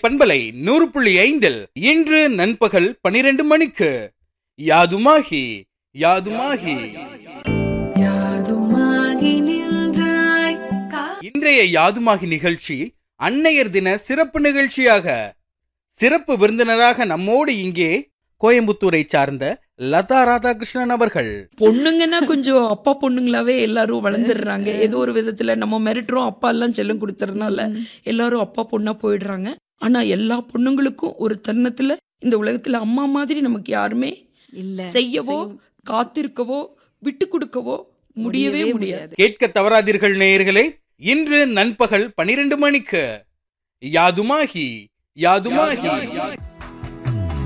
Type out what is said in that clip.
பண்பலை நூறு புள்ளி ஐந்தில் இன்று நண்பகல் பனிரெண்டு மணிக்கு யாதுமாகி யாதுமாகி யாதுமாகி நின்றாய் கா- இன்றைய யாதுமாகி நிகழ்ச்சி அன்னையர் தின சிறப்பு நிகழ்ச்சியாக சிறப்பு விருந்தினராக நம்மோடு இங்கே கோயம்புத்தூரை சார்ந்த லதா ராதாகிருஷ்ணன் அவர்கள் பொண்ணுங்கன்னா கொஞ்சம் அப்பா பொண்ணுங்களாவே எல்லாரும் வளர்ந்துடுறாங்க ஏதோ ஒரு விதத்துல நம்ம மிரட்டுறோம் அப்பா எல்லாம் செல்லம் கொடுத்துறதுனால எல்லாரும் அப்பா பொண்ணா போயிடுறாங்க ஆனா எல்லா பொண்ணுங்களுக்கும் ஒரு தருணத்துல இந்த உலகத்துல அம்மா மாதிரி நமக்கு யாருமே இல்ல செய்யவோ காத்திருக்கவோ விட்டு கொடுக்கவோ முடியவே முடியாது கேட்க தவறாதீர்கள் நேயர்களே இன்று நண்பகல் பனிரெண்டு மணிக்கு யாதுமாகி யாதுமாகி